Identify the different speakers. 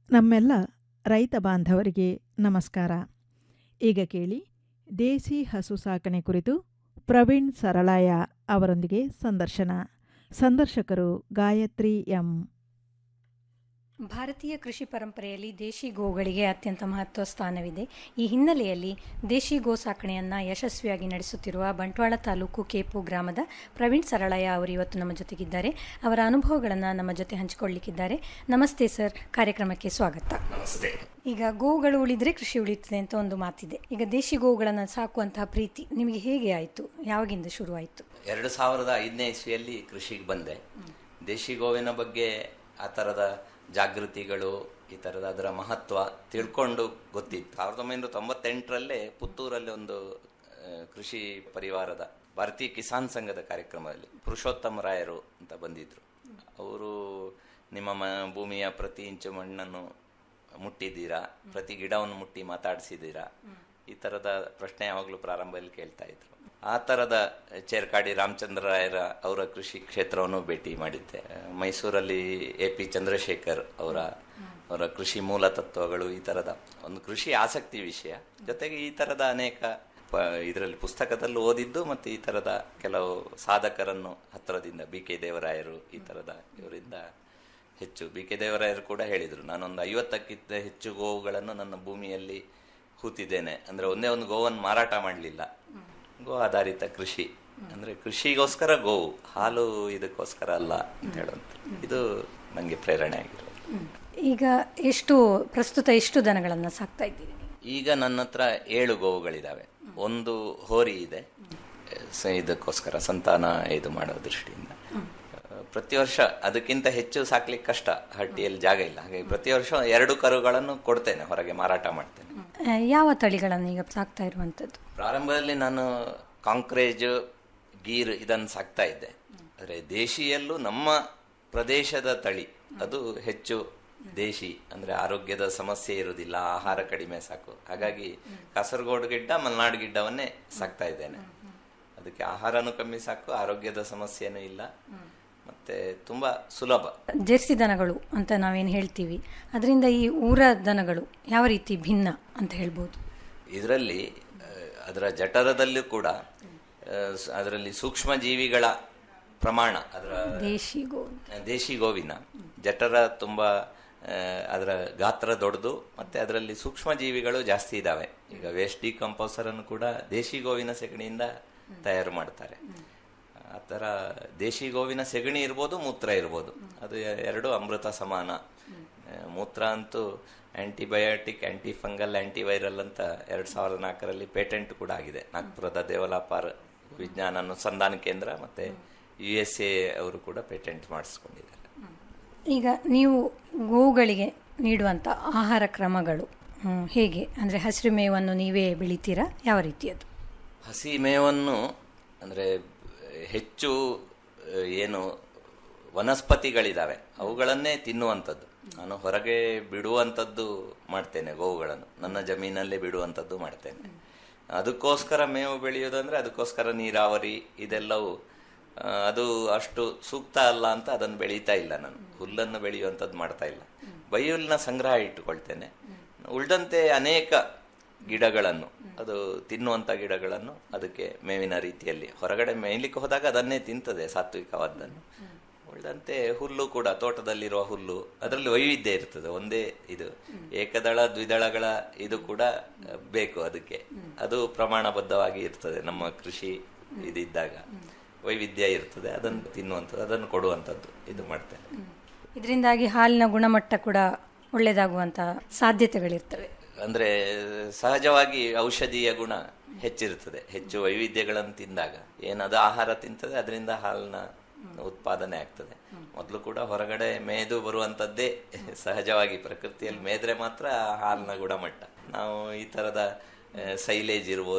Speaker 1: ನಮ್ಮೆಲ್ಲ ರೈತ ಬಾಂಧವರಿಗೆ ನಮಸ್ಕಾರ ಈಗ ಕೇಳಿ ದೇಸಿ ಹಸು ಸಾಕಣೆ ಕುರಿತು ಪ್ರವೀಣ್ ಸರಳಾಯ ಅವರೊಂದಿಗೆ ಸಂದರ್ಶನ ಸಂದರ್ಶಕರು ಗಾಯತ್ರಿ ಎಂ
Speaker 2: ಭಾರತೀಯ ಕೃಷಿ ಪರಂಪರೆಯಲ್ಲಿ ದೇಶಿ ಗೋಗಳಿಗೆ ಅತ್ಯಂತ ಮಹತ್ವ ಸ್ಥಾನವಿದೆ ಈ ಹಿನ್ನೆಲೆಯಲ್ಲಿ ದೇಶಿ ಗೋ ಸಾಕಣೆಯನ್ನು ಯಶಸ್ವಿಯಾಗಿ ನಡೆಸುತ್ತಿರುವ ಬಂಟ್ವಾಳ ತಾಲೂಕು ಕೇಪು ಗ್ರಾಮದ ಪ್ರವೀಣ್ ಸರಳಯ್ಯ ಅವರು ಇವತ್ತು ನಮ್ಮ ಜೊತೆಗಿದ್ದಾರೆ ಅವರ ಅನುಭವಗಳನ್ನು ನಮ್ಮ ಜೊತೆ ಹಂಚಿಕೊಳ್ಳಿಕ್ಕಿದ್ದಾರೆ ನಮಸ್ತೆ ಸರ್ ಕಾರ್ಯಕ್ರಮಕ್ಕೆ ಸ್ವಾಗತ
Speaker 3: ನಮಸ್ತೆ
Speaker 2: ಈಗ ಗೋಗಳು ಉಳಿದ್ರೆ ಕೃಷಿ ಉಳಿಯುತ್ತದೆ ಅಂತ ಒಂದು ಮಾತಿದೆ ಈಗ ದೇಶಿ ಗೋವುಗಳನ್ನು ಸಾಕುವಂತಹ ಪ್ರೀತಿ ನಿಮಗೆ ಹೇಗೆ ಆಯಿತು ಯಾವಾಗಿಂದ ಶುರುವಾಯಿತು
Speaker 3: ಎರಡು ಸಾವಿರದ ಐದನೇ ಇಸ್ವಿಯಲ್ಲಿ ಕೃಷಿಗೆ ಬಂದೆ ದೇಶಿ ಗೋವಿನ ಬಗ್ಗೆ ಆ ಥರದ ಜಾಗೃತಿಗಳು ಈ ಥರದ ಅದರ ಮಹತ್ವ ತಿಳ್ಕೊಂಡು ಗೊತ್ತಿತ್ತು ಸಾವಿರದ ಒಂಬೈನೂರ ತೊಂಬತ್ತೆಂಟರಲ್ಲೇ ಪುತ್ತೂರಲ್ಲಿ ಒಂದು ಆ, ಕೃಷಿ ಪರಿವಾರದ ಭಾರತೀಯ ಕಿಸಾನ್ ಸಂಘದ ಕಾರ್ಯಕ್ರಮದಲ್ಲಿ ಪುರುಷೋತ್ತಮ ರಾಯರು ಅಂತ ಬಂದಿದ್ರು ಅವರು ನಿಮ್ಮ ಮ ಭೂಮಿಯ ಪ್ರತಿ ಇಂಚು ಮಣ್ಣನ್ನು ಮುಟ್ಟಿದ್ದೀರಾ ಪ್ರತಿ ಗಿಡವನ್ನು ಮುಟ್ಟಿ ಮಾತಾಡಿಸಿದ್ದೀರಾ ಈ ಥರದ ಪ್ರಶ್ನೆ ಯಾವಾಗಲೂ ಪ್ರಾರಂಭದಲ್ಲಿ ಕೇಳ್ತಾ ಇದ್ರು ಆ ಥರದ ಚೇರ್ಕಾಡಿ ರಾಮಚಂದ್ರ ರಾಯರ ಅವರ ಕೃಷಿ ಕ್ಷೇತ್ರವನ್ನು ಭೇಟಿ ಮಾಡಿದ್ದೆ ಮೈಸೂರಲ್ಲಿ ಎ ಪಿ ಚಂದ್ರಶೇಖರ್ ಅವರ ಅವರ ಕೃಷಿ ಮೂಲ ತತ್ವಗಳು ಈ ಥರದ ಒಂದು ಕೃಷಿ ಆಸಕ್ತಿ ವಿಷಯ ಜೊತೆಗೆ ಈ ಥರದ ಅನೇಕ ಇದರಲ್ಲಿ ಪುಸ್ತಕದಲ್ಲಿ ಓದಿದ್ದು ಮತ್ತು ಈ ಥರದ ಕೆಲವು ಸಾಧಕರನ್ನು ಹತ್ತಿರದಿಂದ ಬಿ ಕೆ ದೇವರಾಯರು ಈ ಥರದ ಇವರಿಂದ ಹೆಚ್ಚು ಬಿ ಕೆ ದೇವರಾಯರು ಕೂಡ ಹೇಳಿದರು ನಾನೊಂದು ಐವತ್ತಕ್ಕಿಂತ ಹೆಚ್ಚು ಗೋವುಗಳನ್ನು ನನ್ನ ಭೂಮಿಯಲ್ಲಿ ಹೂತಿದ್ದೇನೆ ಅಂದರೆ ಒಂದೇ ಒಂದು ಗೋವನ್ನು ಮಾರಾಟ ಮಾಡಲಿಲ್ಲ ಗೋ ಆಧಾರಿತ ಕೃಷಿ ಅಂದರೆ ಕೃಷಿಗೋಸ್ಕರ ಗೋವು ಹಾಲು ಇದಕ್ಕೋಸ್ಕರ ಅಲ್ಲ ಅಂತ ಹೇಳುವಂಥ ಇದು ನನಗೆ ಪ್ರೇರಣೆ ಆಗಿರೋದು
Speaker 2: ಈಗ ಎಷ್ಟು ಪ್ರಸ್ತುತ ಎಷ್ಟು ದನಗಳನ್ನು ಸಾಕ್ತಾ ಇದ್ದೀರಿ ನೀವು?
Speaker 3: ಈಗ ನನ್ನ ಹತ್ರ ಏಳು ಗೋವುಗಳಿದ್ದಾವೆ ಒಂದು ಹೋರಿ ಇದೆ ಸ- ಇದಕ್ಕೋಸ್ಕರ ಸಂತಾನ ಇದು ಮಾಡೋ ದೃಷ್ಟಿಯಿಂದ ಪ್ರತಿ ವರ್ಷ ಅದಕ್ಕಿಂತ ಹೆಚ್ಚು ಸಾಕ್ಲಿಕ್ಕೆ ಕಷ್ಟ ಹಟ್ಟಿಯಲ್ಲಿ ಜಾಗ ಇಲ್ಲ ಹಾಗಾಗಿ ಪ್ರತಿ ವರ್ಷ ಎರಡು ಕರುಗಳನ್ನು ಕೊಡ್ತೇನೆ ಹೊರಗೆ ಮಾರಾಟ ಮಾಡ್ತೇನೆ
Speaker 2: ಆ, ಯಾವ ತಳಿಗಳನ್ನು ಈಗ ಸಾಕ್ತಾ ಇರುವಂಥದ್ದು
Speaker 3: ಪ್ರಾರಂಭದಲ್ಲಿ ನಾನು ಕಾಂಕ್ರೇಜ್ ಗೀರ್ ಇದನ್ನು ಸಾಕ್ತಾ ಇದ್ದೆ ಆದರೆ ದೇಶಿಯಲ್ಲೂ ನಮ್ಮ ಪ್ರದೇಶದ ತಳಿ ಅದು ಹೆಚ್ಚು ದೇಶಿ ಅಂದ್ರೆ ಆರೋಗ್ಯದ ಸಮಸ್ಯೆ ಇರುವುದಿಲ್ಲ ಆಹಾರ ಕಡಿಮೆ ಸಾಕು ಹಾಗಾಗಿ ಕಾಸರಗೋಡು ಗಿಡ್ಡ ಮಲೆನಾಡು ಗಿಡ್ಡವನ್ನೇ ಸಾಕ್ತಾ ಇದ್ದೇನೆ ಅದಕ್ಕೆ ಆಹಾರನೂ ಕಮ್ಮಿ ಸಾಕು ಆರೋಗ್ಯದ ಸಮಸ್ಯೆನೂ ಇಲ್ಲ ಮತ್ತೆ ತುಂಬಾ ಸುಲಭ
Speaker 2: ಜೆರ್ಸಿ ದನಗಳು ಅಂತ ನಾವೇನು ಹೇಳ್ತೀವಿ ಅದರಿಂದ ಈ ಊರ ದನಗಳು ಯಾವ ರೀತಿ ಭಿನ್ನ ಅಂತ ಹೇಳ್ಬೋದು
Speaker 3: ಇದರಲ್ಲಿ ಅದರ ಜಠರದಲ್ಲೂ ಕೂಡ ಅದರಲ್ಲಿ ಸೂಕ್ಷ್ಮ ಜೀವಿಗಳ ಪ್ರಮಾಣ ಅದರ
Speaker 2: ದೇಶಿ ಗೋ
Speaker 3: ದೇಶಿ ಗೋವಿನ ಜಠರ ತುಂಬ ಆ, ಅದರ ಗಾತ್ರ ದೊಡ್ಡದು ಮತ್ತೆ ಅದರಲ್ಲಿ ಸೂಕ್ಷ್ಮ ಜೀವಿಗಳು ಜಾಸ್ತಿ ಇದ್ದಾವೆ ಈಗ ವೇಸ್ಟ್ ಡಿಕಂಪೋಸರ್ ಅನ್ನು ಕೂಡ ದೇಶಿ ಗೋವಿನ ಸೆಗಣಿಯಿಂದ ತಯಾರು ಮಾಡ್ತಾರೆ ಆ ಥರ ದೇಶಿ ಗೋವಿನ ಸೆಗಣಿ ಇರ್ಬೋದು ಮೂತ್ರ ಇರ್ಬೋದು ಅದು ಎ- ಎರಡು ಅಮೃತ ಸಮಾನ ಆ, ಮೂತ್ರ ಅಂತೂ ಆಂಟಿಬಯೋಟಿಕ್ ಆಂಟಿ ಫಂಗಲ್ ಆಂಟಿವೈರಲ್ ಅಂತ ಎರಡು ಸಾವಿರದ ನಾಲ್ಕರಲ್ಲಿ ಪೇಟೆಂಟ್ ಕೂಡ ಆಗಿದೆ ನಾಗ್ಪುರದ ದೇವಲಾಪಾರ್ ವಿಜ್ಞಾನ ಅನುಸಂಧಾನ ಕೇಂದ್ರ ಮತ್ತೆ ಯು ಎಸ್ ಎ ಅವರು ಕೂಡ ಪೇಟೆಂಟ್ ಮಾಡಿಸ್ಕೊಂಡಿದ್ದಾರೆ
Speaker 2: ಈಗ ನೀವು ಗೋವುಗಳಿಗೆ ನೀಡುವಂಥ ಆಹಾರ ಕ್ರಮಗಳು ಹ್ಮ್, ಹೇಗೆ ಅಂದರೆ ಹಸಿರು ಮೇವನ್ನು ನೀವೇ ಬೆಳಿತೀರಾ ಯಾವ ರೀತಿಯದು
Speaker 3: ಹಸಿ ಮೇವನ್ನು ಅಂದರೆ ಹೆಚ್ಚು ಆ, ಏನು ವನಸ್ಪತಿಗಳಿದ್ದಾವೆ ಅವುಗಳನ್ನೇ ತಿನ್ನುವಂಥದ್ದು ನಾನು ಹೊರಗೆ ಬಿಡುವಂಥದ್ದು ಮಾಡ್ತೇನೆ ಗೋವುಗಳನ್ನು ನನ್ನ ಜಮೀನಲ್ಲೇ ಬಿಡುವಂಥದ್ದು ಮಾಡ್ತೇನೆ ಅದಕ್ಕೋಸ್ಕರ ಮೇವು ಬೆಳೆಯೋದಂದ್ರೆ ಅದಕ್ಕೋಸ್ಕರ ನೀರಾವರಿ ಇದೆಲ್ಲವೂ ಆ, ಅದು ಅಷ್ಟು ಸೂಕ್ತ ಅಲ್ಲ ಅಂತ ಅದನ್ನು ಬೆಳೀತಾ ಇಲ್ಲ ನಾನು ಹುಲ್ಲನ್ನು ಬೆಳೆಯುವಂಥದ್ದು ಮಾಡ್ತಾ ಇಲ್ಲ ಬೈಹುಲ್ಲಿನ ಸಂಗ್ರಹ ಇಟ್ಟುಕೊಳ್ತೇನೆ ಉಳಿದಂತೆ ಅನೇಕ ಗಿಡಗಳನ್ನು ಅದು ತಿನ್ನುವಂಥ ಗಿಡಗಳನ್ನು ಅದಕ್ಕೆ ಮೇವಿನ ರೀತಿಯಲ್ಲಿ ಹೊರಗಡೆ ಮೇಯ್ಲಿಕ್ಕೆ ಹೋದಾಗ ಅದನ್ನೇ ತಿಂತದೆ ಸಾತ್ವಿಕವಾದ್ದನ್ನು ಉಳಿದಂತೆ ಹುಲ್ಲು ಕೂಡ ತೋಟದಲ್ಲಿರುವ ಹುಲ್ಲು ಅದರಲ್ಲಿ ವೈವಿಧ್ಯ ಇರ್ತದೆ ಒಂದೇ ಇದು ಏಕದಳ ದ್ವಿದಳಗಳ ಇದು ಕೂಡ ಆ, ಬೇಕು ಅದಕ್ಕೆ ಅದು ಪ್ರಮಾಣಬದ್ಧವಾಗಿ ಇರ್ತದೆ ನಮ್ಮ ಕೃಷಿ ಇದಿದ್ದಾಗ ವೈವಿಧ್ಯ ಇರ್ತದೆ ಅದನ್ನು ತಿನ್ನುವಂಥದ್ದು ಅದನ್ನು ಕೊಡುವಂಥದ್ದು ಇದು ಮಾಡ್ತೇನೆ
Speaker 2: ಇದರಿಂದಾಗಿ ಹಾಲಿನ ಗುಣಮಟ್ಟ ಕೂಡ ಒಳ್ಳೆಯದಾಗುವಂಥ ಸಾಧ್ಯತೆಗಳಿರ್ತವೆ
Speaker 3: ಅಂದ್ರೆ ಸಹಜವಾಗಿ ಔಷಧೀಯ ಗುಣ ಹೆಚ್ಚಿರುತ್ತದೆ ಹೆಚ್ಚು ವೈವಿಧ್ಯಗಳನ್ನು ತಿಂದಾಗ ಏನದು ಆಹಾರ ತಿಂತದೆ ಅದರಿಂದ ಹಾಲಿನ ಉತ್ಪಾದನೆ ಆಗ್ತದೆ ಮೊದಲು ಕೂಡ ಹೊರಗಡೆ ಮೇದು ಬರುವಂತದ್ದೇ ಸಹಜವಾಗಿ ಪ್ರಕೃತಿಯಲ್ಲಿ ಮೇದ್ರೆ ಮಾತ್ರ ಹಾಲಿನ ಗುಣಮಟ್ಟ ನಾವು ಈ ತರದ ಸೈಲೇಜ್ ಇರ್ಬೋದು